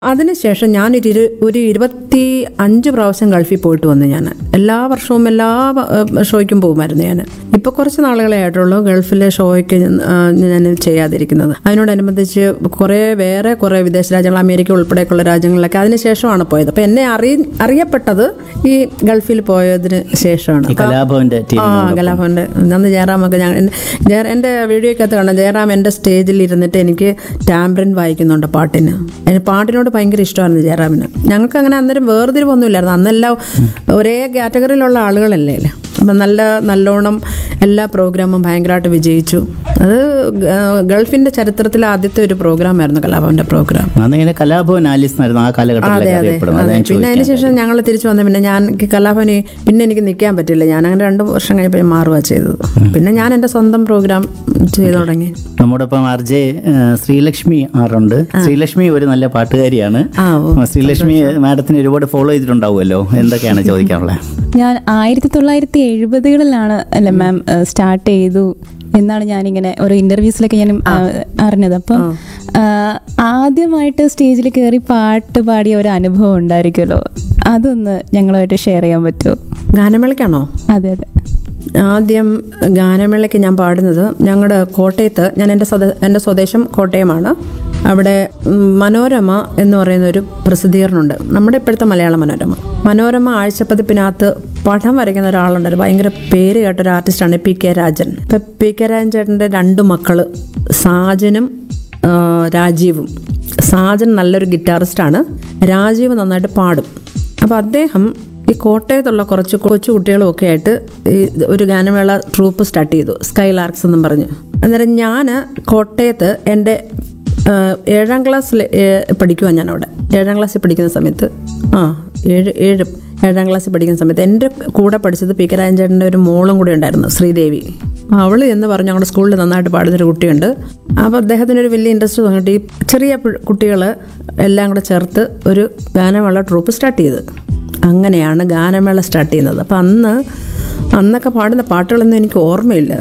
അതിനുശേഷം ഞാനൊരു ഇരു ഒരു ഇരുപത്തി അഞ്ച് പ്രാവശ്യം ഗൾഫിൽ പോയിട്ട് വന്നു ഞാൻ എല്ലാ വർഷവും എല്ലാ ഏഹ്, ഷോയ്ക്കും പോകുമായിരുന്നു ഞാൻ ഇപ്പോൾ കുറച്ച് നാളുകളെ ആയിട്ടുള്ളൂ ഗൾഫിലെ ഷോയ്ക്ക് ഞാൻ ചെയ്യാതിരിക്കുന്നത് അതിനോടനുബന്ധിച്ച് കുറേ വേറെ കുറേ വിദേശ രാജ്യങ്ങൾ അമേരിക്ക ഉൾപ്പെടെയൊക്കെയുള്ള രാജ്യങ്ങളിലൊക്കെ അതിനുശേഷമാണ് പോയത് അപ്പം എന്നെ അറി അറിയപ്പെട്ടത് ഈ ഗൾഫിൽ പോയതിന് ശേഷമാണ് ഈ കലാഭവന്റെ ടീം ആ കലാഭവന്റെ അന്ന് ജയറാമൊക്കെ ഞാൻ ജയ- എൻ്റെ വീഡിയോയ്ക്കകത്ത് കാണാം ജയറാം എൻ്റെ സ്റ്റേജിൽ ഇരുന്നിട്ട് എനിക്ക് ടാംബ്രൻ വായിക്കുന്നുണ്ട് പാട്ടിന് എനിക്ക് പാട്ടിനോട് ഭയങ്കര ഇഷ്ടമായിരുന്നു ജയറാമിന് ഞങ്ങൾക്ക് അങ്ങനെ അന്നേരം വേർതിരിവൊന്നും ഇല്ലായിരുന്നു അന്നെല്ലാം ഒരേ കാറ്റഗറിയിലുള്ള ആളുകളല്ലേ അപ്പം നല്ല നല്ലോണം എല്ലാ പ്രോഗ്രാമും ഭയങ്കരമായിട്ട് വിജയിച്ചു അത് ഗ- ഗൾഫിന്റെ ചരിത്രത്തിലെ ആദ്യത്തെ ഒരു പ്രോഗ്രാമായിരുന്നു കലാഭവന്റെ പ്രോഗ്രാം അന്ന് ഇങ്ങനെ കലാഭവൻ ആലീസ് എന്നായിരുന്നു ആ അതെ കാലഘട്ടത്തിലൊക്കെ അതെ അറിയപ്പെടുന്നത് അതെ അത് ഞാൻ പിന്നെ അതിന് ചോദിക്കാം ശേഷം ഞങ്ങൾ തിരിച്ചു വന്ന പിന്നെ ഞാൻ എനിക്ക് കലാഭവനി പിന്നെ എനിക്ക് നിൽക്കാൻ പറ്റില്ല ഞാൻ അങ്ങനെ രണ്ട് വർഷം കഴിഞ്ഞപ്പോൾ മാറുക ചെയ്തത് പിന്നെ ഞാൻ എൻ്റെ സ്വന്തം പ്രോഗ്രാം ചെയ്തു തുടങ്ങി നമ്മോടൊപ്പം ആർ ജെ ശ്രീലക്ഷ്മി ആറുണ്ട് ശ്രീലക്ഷ്മി ഒരു നല്ല പാട്ടുകാരിയാണ് ആ ഓ ശ്രീലക്ഷ്മി മാഡത്തിന് ഒരുപാട് ഫോളോ ചെയ്തിട്ടുണ്ടാവുമല്ലോ എന്തൊക്കെയാണ് ചോദിക്കാനുള്ളത് ഞാൻ ആയിരത്തി തൊള്ളായിരത്തി എഴുപതുകളിലാണ് അല്ലെ മാം സ്റ്റാർട്ട് ചെയ്തു എന്നാണ് ഞാനിങ്ങനെ ഓരോ ഇന്റർവ്യൂസിലൊക്കെ ഞാൻ ആ, അറിഞ്ഞത് അപ്പം ആ, ആദ്യമായിട്ട് സ്റ്റേജിൽ കയറി പാട്ട് പാടിയ ഒരു അനുഭവം ഉണ്ടായിരിക്കുമല്ലോ അതൊന്ന് ഞങ്ങളുമായിട്ട് ഷെയർ ചെയ്യാൻ പറ്റുമോ ഗാനമേളയ്ക്കാണോ അതെ അതെ ആദ്യം ഗാനമേളയ്ക്ക് ഞാൻ പാടുന്നത് ഞങ്ങളുടെ കോട്ടയത്ത് ഞാൻ എൻ്റെ സ്വദ എൻ്റെ സ്വദേശം കോട്ടയമാണ് അവിടെ ഉം, മനോരമ എന്ന് പറയുന്ന ഒരു പ്രസിദ്ധീകരണമുണ്ട് നമ്മുടെ ഇപ്പോഴത്തെ മലയാള മനോരമ മനോരമ ആഴ്ചപ്പതിപ്പിനകത്ത് പടം വരയ്ക്കുന്ന ഒരാളുണ്ട് ഒരു ഭയങ്കര പേര് കേട്ട ഒരു ആർട്ടിസ്റ്റാണ് പി കെ രാജൻ ഇപ്പം പി കെ രാജൻ ചേട്ടൻ്റെ രണ്ട് മക്കള് സാജനും ആ, രാജീവും സാജൻ നല്ലൊരു ഗിറ്റാറിസ്റ്റാണ് രാജീവ് നന്നായിട്ട് പാടും അപ്പോൾ അദ്ദേഹം ഈ കോട്ടയത്തുള്ള കുറച്ച് കൊച്ചു കുട്ടികളും ഒക്കെ ആയിട്ട് ഈ ഒരു ഗാനമേള ട്രൂപ്പ് സ്റ്റാർട്ട് ചെയ്തു സ്കൈ ലാർക്സ് എന്നും പറഞ്ഞ് അന്നേരം ഞാൻ കോട്ടയത്ത് എൻ്റെ ആ, ഏഴാം ക്ലാസ്സിൽ പഠിക്കുവാൻ ഞാൻ അവിടെ ഏഴാം ക്ലാസ്സിൽ പഠിക്കുന്ന സമയത്ത് ആ ഏഴ് ഏഴ് ഏഴാം ക്ലാസ്സിൽ പഠിക്കുന്ന സമയത്ത് എൻ്റെ കൂടെ പഠിച്ചത് പി കെ രാജൻ ചേട്ടൻ്റെ ഒരു മോളും കൂടെ ഉണ്ടായിരുന്നു ശ്രീദേവി അവൾ എന്ന് പറഞ്ഞ് ഞങ്ങളുടെ സ്കൂളിൽ നന്നായിട്ട് പാടുന്നൊരു കുട്ടിയുണ്ട് അപ്പോൾ അദ്ദേഹത്തിന് ഒരു വലിയ ഇൻട്രസ്റ്റ് തോന്നിയിട്ട് ഈ ചെറിയ കുട്ടികൾ എല്ലാം കൂടെ ചേർത്ത് ഒരു ഗാനമേള ട്രൂപ്പ് സ്റ്റാർട്ട് ചെയ്ത് അങ്ങനെയാണ് ഗാനമേള സ്റ്റാർട്ട് ചെയ്യുന്നത് അപ്പം അന്ന് അന്നൊക്കെ പാടുന്ന പാട്ടുകളൊന്നും എനിക്ക് ഓർമ്മയില്ല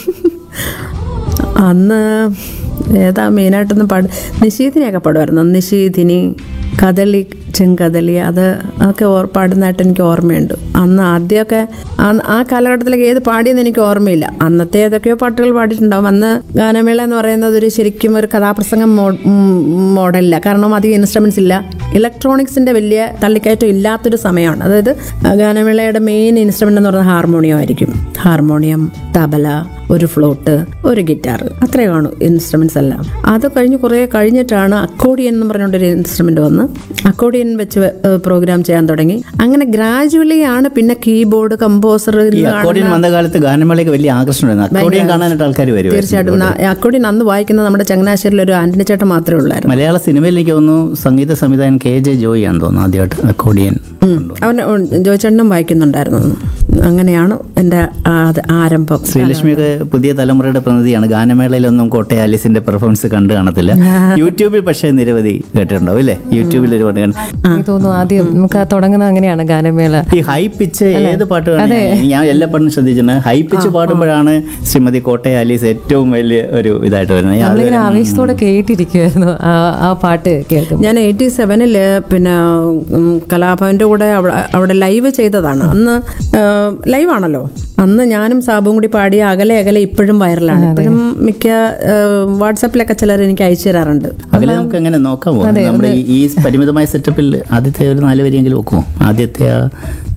അന്ന് ഏതാ മെയിനായിട്ടൊന്നും പാട് നിശീതിനെയൊക്കെ പാടുമായിരുന്നു നിശീതിനി കദളി ചെങ്കദളി അത് അതൊക്കെ ഓർ പാടുന്നതായിട്ട് എനിക്ക് ഓർമ്മയുണ്ട് അന്ന് ആദ്യമൊക്കെ ആ- ആ കാലഘട്ടത്തിലേക്ക് ഏത് പാടിയെന്ന് എനിക്ക് ഓർമ്മയില്ല അന്നത്തെ ഏതൊക്കെയോ പാട്ടുകൾ പാടിയിട്ടുണ്ടാവും അന്ന് ഗാനമേള എന്ന് പറയുന്നത് ഒരു ശരിക്കും ഒരു കഥാപ്രസംഗം മോ- ഉം, മോഡലില്ല കാരണം അധികം ഇൻസ്ട്രുമെന്റ്സ് ഇല്ല ഇലക്ട്രോണിക്സിന്റെ വലിയ തള്ളിക്കയറ്റം ഇല്ലാത്തൊരു സമയമാണ് അതായത് ഗാനമേളയുടെ മെയിൻ ഇൻസ്ട്രുമെന്റ് എന്ന് പറയുന്നത് ഹാർമോണിയം ആയിരിക്കും ഹാർമോണിയം തബല ഒരു ഫ്ലോട്ട് ഒരു ഗിറ്റാർ അത്രേ കാണൂ ഇൻസ്ട്രുമെന്റ്സ് എല്ലാം അത് കഴിഞ്ഞ് കുറേ കഴിഞ്ഞിട്ടാണ് അക്കോഡിയൻ എന്ന് പറഞ്ഞുകൊണ്ടൊരു ഇൻസ്ട്രുമെന്റ് വന്ന് അക്കോഡിയൻ വെച്ച് പ്രോഗ്രാം ചെയ്യാൻ തുടങ്ങി അങ്ങനെ ഗ്രാജുവലി ആണ് പിന്നെ കീബോർഡ് കമ്പോസർ ഈ അക്കോർഡിയൻ വന്ന കാലത്ത് ഗാനമേളയ്ക്ക് വലിയ ആകർഷണമായിരുന്നു അക്കോർഡിയൻ കാണാനായിട്ട് ആൾക്കാർ വരും തീർച്ചയായിട്ടും ന- അക്കോഡിയൻ അന്ന് വായിക്കുന്നത് നമ്മുടെ ചങ്ങനാശ്ശേരിയിൽ ഒരു ആന്റണി ചേട്ടൻ മാത്രമേ ഉള്ളായിരുന്നു മലയാള സിനിമയിൽ എനിക്ക് തോന്നുന്നു സംഗീത സംവിധായകൻ കെ ജെ ജോയി ആണെന്ന് തോന്നുന്നു ആദ്യമായിട്ട് അക്കോർഡിയൻ അവൻ ജോയിച്ചേട്ടനും വായിക്കുന്നുണ്ടായിരുന്നു അങ്ങനെയാണ് എൻ്റെ ആ- ആരംഭം ശ്രീലക്ഷ്മിയൊക്കെ പുതിയ തലമുറയുടെ പ്രതിനിധിയാണ് ഗാനമേളയിലൊന്നും കോട്ടയ ആലീസിന്റെ പെർഫോമൻസ് കണ്ടു കാണത്തില്ല യൂട്യൂബിൽ പക്ഷേ നിരവധി കേട്ടിട്ടുണ്ടാവും അല്ലേ യൂട്യൂബിൽ ഒരുപാട് കണ്ട് എനിക്ക് തോന്നുന്നു ആദ്യം നമുക്ക് ആ തുടങ്ങുന്നത് അങ്ങനെയാണ് ഗാനമേള ഈ ഹൈ പിച്ച് ഏത് പാട്ട് വേണമെങ്കിലും ഞാൻ എല്ലാ പാട്ടും ശ്രദ്ധിച്ചിട്ടുണ്ട് ഹൈ പിച്ച് പാടുമ്പോഴാണ് ശ്രീമതി കോട്ടയ ആലീസ് ഏറ്റവും വലിയ ഒരു ഇതായിട്ട് വരുന്നത് ഞാൻ നമ്മളിങ്ങനെ ആവേശത്തോടെ കേട്ടിരിക്കുമായിരുന്നു ആ ആ പാട്ട് കേൾക്കും ഞാൻ എയ്റ്റി സെവനില് പിന്നെ ഉം, കലാഭവന്റെ കൂടെ അവിടെ അവിടെ ലൈവ് ചെയ്തതാണ് അന്ന് ലൈവ് ആണല്ലോ അന്ന് ഞാനും സാബും കൂടി പാടിയ അകലെ അകലെ ഇപ്പോഴും വൈറലാണ് ഇപ്പോഴും മിക്ക ഏഹ്, വാട്സാപ്പിലൊക്കെ ചിലർ എനിക്ക് അയച്ചു തരാറുണ്ട് അതിൽ നമുക്ക് എങ്ങനെ നോക്കാമോ നമ്മുടെ ഈ- ഈ പരിമിതമായ സെറ്റപ്പിൽ ആദ്യത്തെ ഒരു നാല് വരിയെങ്കിലും വെക്കുമോ ആദ്യത്തെ ആ